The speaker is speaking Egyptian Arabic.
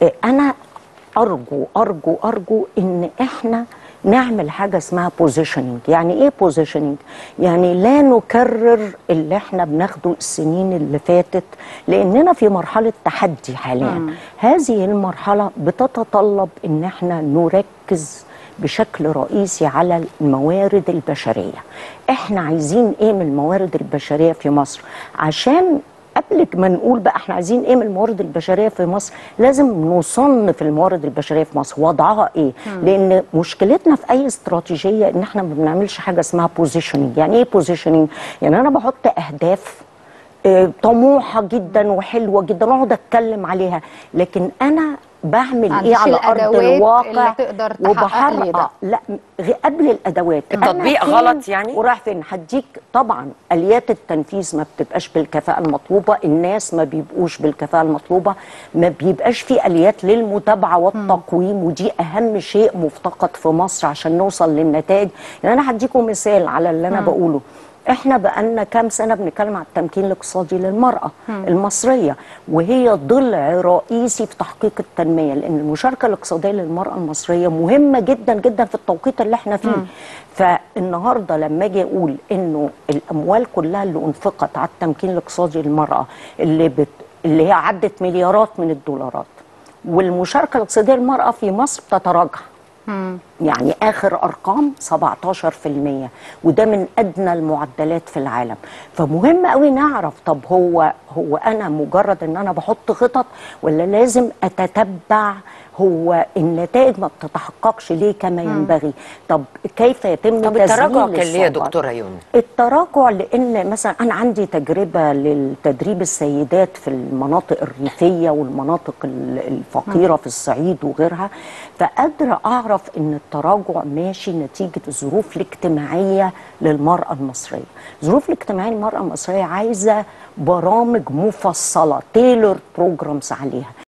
آه، انا ارجو ارجو ارجو ان احنا نعمل حاجه اسمها بوزيشننج يعني ايه بوزيشننج يعني لا نكرر اللي احنا بناخده السنين اللي فاتت لاننا في مرحله تحدي حاليا هذه المرحله بتتطلب ان احنا نركز بشكل رئيسي على الموارد البشريه احنا عايزين ايه من الموارد البشريه في مصر عشان قبل ما نقول بقى احنا عايزين ايه من الموارد البشريه في مصر لازم نصنف الموارد البشريه في مصر وضعها ايه لان مشكلتنا في اي استراتيجيه ان احنا ما بنعملش حاجه اسمها بوزيشننج يعني ايه بوزيشننج يعني انا بحط اهداف آه، طموحه جدا وحلوه جدا واقعد اتكلم عليها لكن انا بعمل ما ايه عنديش على ارض الأدوات اللي الواقع تقدر تحقق لي ده. وبحرق لا غ- قبل الادوات أنا التطبيق فين غلط يعني؟ ورايح فين هديك طبعا اليات التنفيذ ما بتبقاش بالكفاءه المطلوبه الناس ما بيبقوش بالكفاءه المطلوبه ما بيبقاش في اليات للمتابعه والتقويم ودي اهم شيء مفتقد في مصر عشان نوصل للنتائج يعني انا هديكم مثال على اللي انا بقوله احنا بقالنا كام سنه بنتكلم على التمكين الاقتصادي للمراه المصريه وهي ضلع رئيسي في تحقيق التنميه لان المشاركه الاقتصاديه للمراه المصريه مهمه جدا جدا في التوقيت اللي احنا فيه فالنهارده لما اجي اقول انه الاموال كلها اللي انفقت على التمكين الاقتصادي للمراه اللي بت اللي هي عدت مليارات من الدولارات والمشاركه الاقتصاديه للمراه في مصر بتتراجع يعني اخر ارقام 17% وده من ادنى المعدلات في العالم فمهم قوي نعرف طب هو هو انا مجرد ان انا بحط خطط ولا لازم اتتبع هو النتائج ما بتتحققش ليه كما ينبغي طب كيف يتم طب تذليل التراجع كان ليه يا الصعوبات؟ دكتوره يوم التراجع لان مثلا انا عندي تجربه للتدريب السيدات في المناطق الريفيه والمناطق ال- الفقيره في الصعيد وغيرها فقادره اعرف ان التراجع ماشي نتيجه الظروف الاجتماعيه للمراه المصريه الظروف الاجتماعيه للمراه المصريه عايزه برامج مفصله تيلر بروجرامز عليها